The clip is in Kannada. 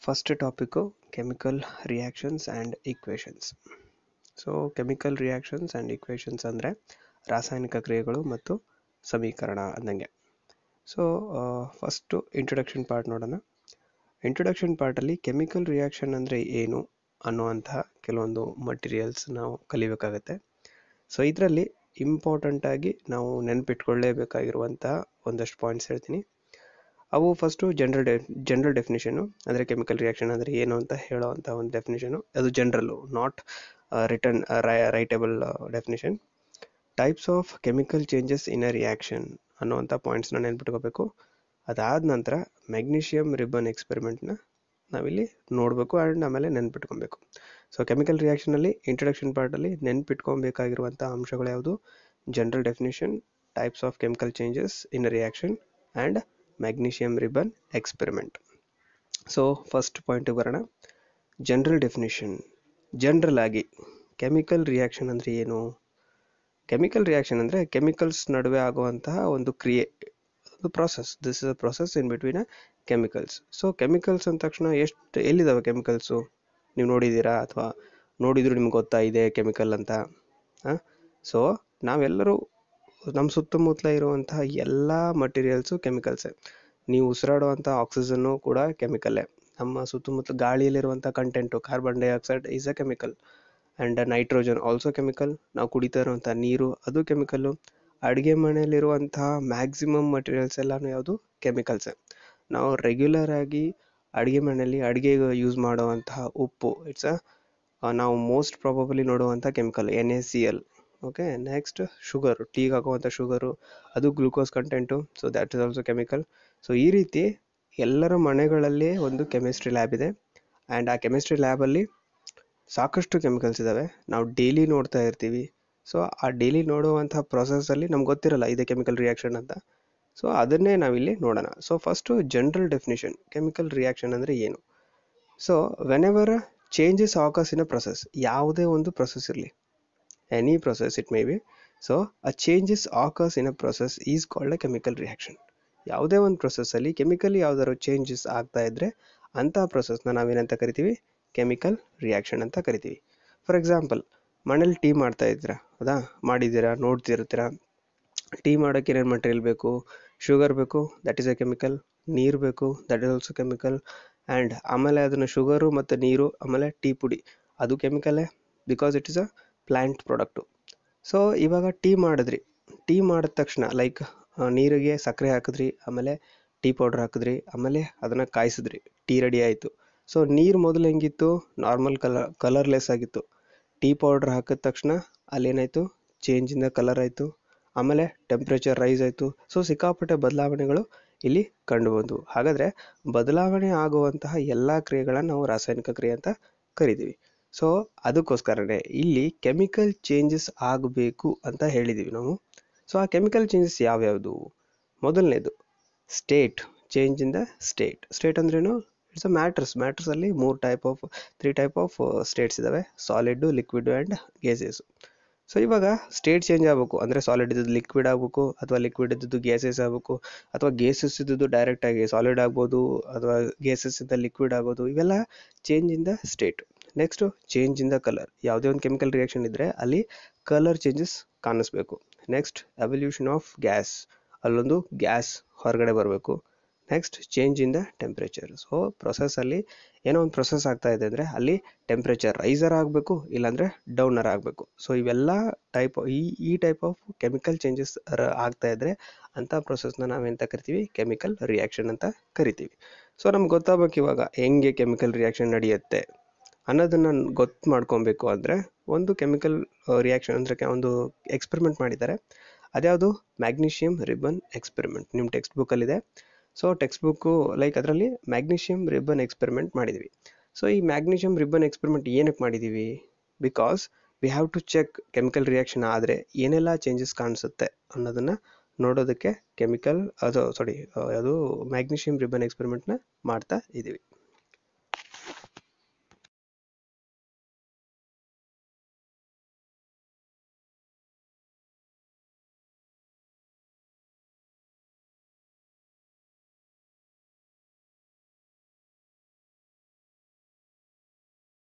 first topic chemical reactions and equations so chemical reactions and equations ಅಂದರೆ ರಾಸಾಯನಿಕ ಕ್ರಿಯೆಗಳು ಮತ್ತು ಸಮೀಕರಣ ಅಂದಂಗೆ ಸೊ ಫಸ್ಟು ಇಂಟ್ರೊಡಕ್ಷನ್ ಪಾರ್ಟ್ ನೋಡೋಣ ಇಂಟ್ರೊಡಕ್ಷನ್ ಪಾರ್ಟಲ್ಲಿ ಕೆಮಿಕಲ್ ರಿಯಾಕ್ಷನ್ ಅಂದರೆ ಏನು ಅನ್ನುವಂತಹ ಕೆಲವೊಂದು ಮಟೀರಿಯಲ್ಸ್ ನಾವು ಕಲಿಬೇಕಾಗತ್ತೆ ಸೊ ಇದರಲ್ಲಿ ಇಂಪಾರ್ಟೆಂಟಾಗಿ ನಾವು ನೆನಪಿಟ್ಕೊಳ್ಳೇಬೇಕಾಗಿರುವಂತಹ ಒಂದಷ್ಟು ಪಾಯಿಂಟ್ಸ್ ಹೇಳ್ತೀನಿ ಅವು ಫಸ್ಟು ಜನರಲ್ ಡೆ ಜನರಲ್ ಡೆಫಿನೇಷನು ಅಂದರೆ ಕೆಮಿಕಲ್ ರಿಯಾಕ್ಷನ್ ಅಂದರೆ ಏನು ಅಂತ ಹೇಳೋವಂಥ ಒಂದು ಡೆಫಿನೇಷನು ಅದು general not return writable definition types of chemical changes in a reaction ಅನ್ನುವಂಥ ಪಾಯಿಂಟ್ಸ್ನ ನೆನ್ಪಿಟ್ಕೋಬೇಕು ಅದಾದ ನಂತರ ಮೆಗ್ನೀಷಿಯಮ್ ರಿಬನ್ ಎಕ್ಸ್ಪೆರಿಮೆಂಟ್ನ ನಾವಿಲ್ಲಿ ನೋಡಬೇಕು ಆ್ಯಂಡ್ ಆಮೇಲೆ ನೆನ್ಪಿಟ್ಕೊಬೇಕು ಸೊ ಕೆಮಿಕಲ್ ರಿಯಾಕ್ಷನಲ್ಲಿ ಇಂಟ್ರೊಡಕ್ಷನ್ ಪಾರ್ಟಲ್ಲಿ ನೆನ್ಪಿಟ್ಕೊಬೇಕಾಗಿರುವಂಥ ಅಂಶಗಳು ಯಾವುದು general definition types of chemical changes in a reaction and magnesium ribbon experiment so first ಪಾಯಿಂಟಿಗೆ ಬರೋಣ ಜನರಲ್ ಡೆಫಿನೇಷನ್ ಜನರಲ್ ಆಗಿ ಕೆಮಿಕಲ್ ರಿಯಾಕ್ಷನ್ ಅಂದರೆ ಏನು ಕೆಮಿಕಲ್ ರಿಯಾಕ್ಷನ್ ಅಂದರೆ ಕೆಮಿಕಲ್ಸ್ ನಡುವೆ ಆಗುವಂತಹ ಒಂದು ಕ್ರಿಯೆ ಒಂದು process this is a process in between a chemicals so chemicals ಅಂದ ತಕ್ಷಣ ಎಷ್ಟು ಎಲ್ಲಿದ್ದಾವೆ ಕೆಮಿಕಲ್ಸು ನೀವು ನೋಡಿದ್ದೀರಾ ಅಥವಾ ನೋಡಿದ್ರು ನಿಮ್ಗೆ ಗೊತ್ತಾ ಇದೆ ಕೆಮಿಕಲ್ ಅಂತ ಹಾಂ ಸೊ ನಾವೆಲ್ಲರೂ ನಮ್ಮ ಸುತ್ತಮುತ್ತಲ ಇರುವಂತಹ ಎಲ್ಲ ಮಟೀರಿಯಲ್ಸು ಕೆಮಿಕಲ್ಸೇ ನೀವು ಉಸಿರಾಡುವಂಥ ಆಕ್ಸಿಜನ್ನು ಕೂಡ ಕೆಮಿಕಲ್ಲೇ ನಮ್ಮ ಸುತ್ತಮುತ್ತ ಗಾಳಿಯಲ್ಲಿರುವಂಥ content carbon dioxide is a chemical and nitrogen also chemical ನಾವು ಕುಡಿತಾ ಇರುವಂಥ ನೀರು ಅದು ಕೆಮಿಕಲ್ಲು ಅಡುಗೆ ಮನೆಯಲ್ಲಿರುವಂತಹ ಮ್ಯಾಕ್ಸಿಮಮ್ ಮಟೀರಿಯಲ್ಸ್ ಎಲ್ಲನೂ ಯಾವುದು ಕೆಮಿಕಲ್ಸೇ ನಾವು ರೆಗ್ಯುಲರ್ ಆಗಿ ಅಡುಗೆ ಮನೆಯಲ್ಲಿ ಅಡುಗೆಗೆ ಯೂಸ್ ಮಾಡುವಂತಹ ಉಪ್ಪು ಇಟ್ಸ್ ಅ ನಾವು ಮೋಸ್ಟ್ ಪ್ರಾಬಬಲಿ ನೋಡುವಂಥ chemical N A C L okay next sugar ಟೀಗೆ ಹಾಕುವಂಥ ಶುಗರು ಅದು glucose content so that is also chemical so ಈ ರೀತಿ ಎಲ್ಲರ ಮನೆಗಳಲ್ಲಿ ಒಂದು ಕೆಮಿಸ್ಟ್ರಿ ಲ್ಯಾಬ್ ಇದೆ ಆ್ಯಂಡ್ ಆ ಕೆಮಿಸ್ಟ್ರಿ ಲ್ಯಾಬಲ್ಲಿ ಸಾಕಷ್ಟು ಕೆಮಿಕಲ್ಸ್ ಇದ್ದಾವೆ ನಾವು ಡೈಲಿ ನೋಡ್ತಾ ಇರ್ತೀವಿ ಸೊ ಆ ಡೈಲಿ ನೋಡುವಂಥ ಪ್ರೊಸೆಸಲ್ಲಿ ನಮ್ಗೆ ಗೊತ್ತಿರಲ್ಲ ಇದೆ ಕೆಮಿಕಲ್ ರಿಯಾಕ್ಷನ್ ಅಂತ ಸೊ ಅದನ್ನೇ ನಾವಿಲ್ಲಿ ನೋಡೋಣ so first general definition chemical reaction ಅಂದರೆ ಏನು so whenever changes occurs in a process ಯಾವುದೇ ಒಂದು ಪ್ರೊಸೆಸ್ ಇರಲಿ any process it may be so a changes occurs in a process is called a chemical reaction ಯಾವುದೇ ಒಂದು ಪ್ರೊಸೆಸ್ಸಲ್ಲಿ ಕೆಮಿಕಲಿ ಯಾವ್ದಾದ್ರು ಚೇಂಜಸ್ ಆಗ್ತಾ ಇದ್ದರೆ ಅಂಥ ಪ್ರೊಸೆಸ್ನ ನಾವೇನಂತ ಕರಿತೀವಿ ಕೆಮಿಕಲ್ ರಿಯಾಕ್ಷನ್ ಅಂತ ಕರಿತೀವಿ ಫಾರ್ ಎಕ್ಸಾಂಪಲ್ ಮನೇಲಿ ಟೀ ಮಾಡ್ತಾ ಇದ್ದೀರಾ ಹೌದಾ ಮಾಡಿದ್ದೀರಾ ನೋಡ್ತಿರ್ತೀರಾ ಟೀ ಮಾಡೋಕ್ಕೆ ಏನೇನು ಮಟೀರಿಯಲ್ ಬೇಕು ಶುಗರ್ ಬೇಕು ದಟ್ ಈಸ್ ಎ ಕೆಮಿಕಲ್ ನೀರು ಬೇಕು that is also chemical and ಆಮೇಲೆ ಅದನ್ನು ಶುಗರು ಮತ್ತು ನೀರು ಆಮೇಲೆ ಟೀ ಪುಡಿ ಅದು ಕೆಮಿಕಲೇ because it is a plant product so ಇವಾಗ ಟೀ ಮಾಡಿದ್ರಿ ಟೀ ಮಾಡಿದ ತಕ್ಷಣ ಲೈಕ್ ನೀರಿಗೆ ಸಕ್ಕರೆ ಹಾಕಿದ್ರಿ ಆಮೇಲೆ ಟೀ ಪೌಡ್ರ್ ಹಾಕಿದ್ರಿ ಆಮೇಲೆ ಅದನ್ನು ಕಾಯಿಸಿದ್ರಿ ಟೀ ರೆಡಿ ಆಯಿತು ಸೊ ನೀರು ಮೊದಲು ಹೆಂಗಿತ್ತು ನಾರ್ಮಲ್ ಕಲರ್ ಕಲರ್ಲೆಸ್ ಆಗಿತ್ತು ಟೀ ಪೌಡ್ರ್ ಹಾಕಿದ ತಕ್ಷಣ ಅಲ್ಲೇನಾಯಿತು ಚೇಂಜಿಂದ ಕಲರ್ ಆಯಿತು ಆಮೇಲೆ ಟೆಂಪ್ರೇಚರ್ ರೈಸ್ ಆಯಿತು ಸೊ ಸಿಕ್ಕಾಪಟ್ಟೆ ಬದಲಾವಣೆಗಳು ಇಲ್ಲಿ ಕಂಡುಬಂದು ಹಾಗಾದರೆ ಬದಲಾವಣೆ ಆಗುವಂತಹ ಎಲ್ಲ ಕ್ರಿಯೆಗಳನ್ನು ನಾವು ರಾಸಾಯನಿಕ ಕ್ರಿಯೆ ಅಂತ ಕರಿತೀವಿ ಸೊ ಅದಕ್ಕೋಸ್ಕರನೇ ಇಲ್ಲಿ ಕೆಮಿಕಲ್ ಚೇಂಜಸ್ ಆಗಬೇಕು ಅಂತ ಹೇಳಿದ್ದೀವಿ ನಾವು ಸೊ ಆ ಕೆಮಿಕಲ್ ಚೇಂಜಸ್ ಯಾವ್ಯಾವುದು ಮೊದಲನೇದು state change in the state state ಅಂದ್ರೇನು ಇಟ್ಸ್ ಅ ಮ್ಯಾಟ್ರಸ್ ಮ್ಯಾಟ್ರಸಲ್ಲಿ ಮೂರು type of three type of states ಇದ್ದಾವೆ solid liquid and gases so ಇವಾಗ ಸ್ಟೇಟ್ ಚೇಂಜ್ ಆಗಬೇಕು ಅಂದರೆ ಸಾಲಿಡ್ ಇದ್ದದ್ದು ಲಿಕ್ವಿಡ್ ಆಗಬೇಕು ಅಥವಾ ಲಿಕ್ವಿಡ್ ಇದ್ದದ್ದು ಗ್ಯಾಸಸ್ ಆಗಬೇಕು ಅಥವಾ ಗ್ಯಾಸಸ್ ಇದ್ದದ್ದು ಡೈರೆಕ್ಟಾಗಿ ಸಾಲಿಡ್ ಆಗ್ಬೋದು ಅಥವಾ ಗ್ಯಾಸಸ್ ಇಂದ ಲಿಕ್ವಿಡ್ ಆಗೋದು ಇವೆಲ್ಲ change in the state next change in the colour ಯಾವುದೇ ಒಂದು ಕೆಮಿಕಲ್ ರಿಯಾಕ್ಷನ್ ಇದ್ದರೆ ಅಲ್ಲಿ ಕಲರ್ ಚೇಂಜಸ್ ಕಾಣಿಸ್ಬೇಕು ನೆಕ್ಸ್ಟ್ ಎವಲ್ಯೂಷನ್ ಆಫ್ ಗ್ಯಾಸ್ ಅಲ್ಲೊಂದು ಗ್ಯಾಸ್ ಹೊರಗಡೆ ಬರಬೇಕು next change in the temperature so ಪ್ರೊಸೆಸ್ಸಲ್ಲಿ ಏನೋ ಒಂದು ಪ್ರೊಸೆಸ್ ಆಗ್ತಾ ಇದೆ ಅಂದರೆ ಅಲ್ಲಿ ಟೆಂಪ್ರೇಚರ್ ರೈಸರ್ ಆಗಬೇಕು ಇಲ್ಲಾಂದರೆ ಡೌನರ್ ಆಗಬೇಕು ಸೊ ಇವೆಲ್ಲ ಟೈಪ್ ಈ ಈ ಟೈಪ್ ಆಫ್ ಕೆಮಿಕಲ್ ಚೇಂಜಸ್ ಆಗ್ತಾ ಇದ್ದರೆ ಅಂಥ ಪ್ರೊಸೆಸ್ನ ನಾವೆಂತ ಕರಿತೀವಿ ಕೆಮಿಕಲ್ ರಿಯಾಕ್ಷನ್ ಅಂತ ಕರಿತೀವಿ ಸೊ ನಮ್ಗೆ ಗೊತ್ತಾಗಬೇಕು ಇವಾಗ ಹೆಂಗೆ ಕೆಮಿಕಲ್ ರಿಯಾಕ್ಷನ್ ನಡೆಯುತ್ತೆ ಅನ್ನೋದನ್ನು ಗೊತ್ತು ಮಾಡ್ಕೊಬೇಕು ಅಂದರೆ ಒಂದು ಕೆಮಿಕಲ್ ರಿಯಾಕ್ಷನ್ ಅಂದರೆ ಒಂದು ಎಕ್ಸ್ಪೆರಿಮೆಂಟ್ ಮಾಡಿದ್ದಾರೆ ಅದ್ಯಾವುದು ಮ್ಯಾಗ್ನೀಷಿಯಮ್ ರಿಬನ್ ಎಕ್ಸ್ಪೆರಿಮೆಂಟ್ ನಿಮ್ಮ ಟೆಕ್ಸ್ಟ್ ಬುಕ್ಕಲ್ಲಿದೆ ಸೊ ಟೆಕ್ಸ್ಟ್ ಬುಕ್ಕು ಲೈಕ್ ಅದರಲ್ಲಿ ಮ್ಯಾಗ್ನೀಷಿಯಮ್ ರಿಬನ್ ಎಕ್ಸ್ಪೆರಿಮೆಂಟ್ ಮಾಡಿದ್ವಿ ಸೊ ಈ ಮ್ಯಾಗ್ನೀಷಿಯಮ್ ರಿಬನ್ ಎಕ್ಸ್ಪೆರಿಮೆಂಟ್ ಏನಕ್ಕೆ ಮಾಡಿದ್ದೀವಿ because we have to check chemical reaction ಆದರೆ ಏನೆಲ್ಲ ಚೇಂಜಸ್ ಕಾಣಿಸುತ್ತೆ ಅನ್ನೋದನ್ನು ನೋಡೋದಕ್ಕೆ ಕೆಮಿಕಲ್ ಅದು ಸಾರಿ ಅದು ಮ್ಯಾಗ್ನೀಷಿಯಮ್ ರಿಬನ್ ಎಕ್ಸ್ಪೆರಿಮೆಂಟ್ನ ಮಾಡ್ತಾ ಇದ್ದೀವಿ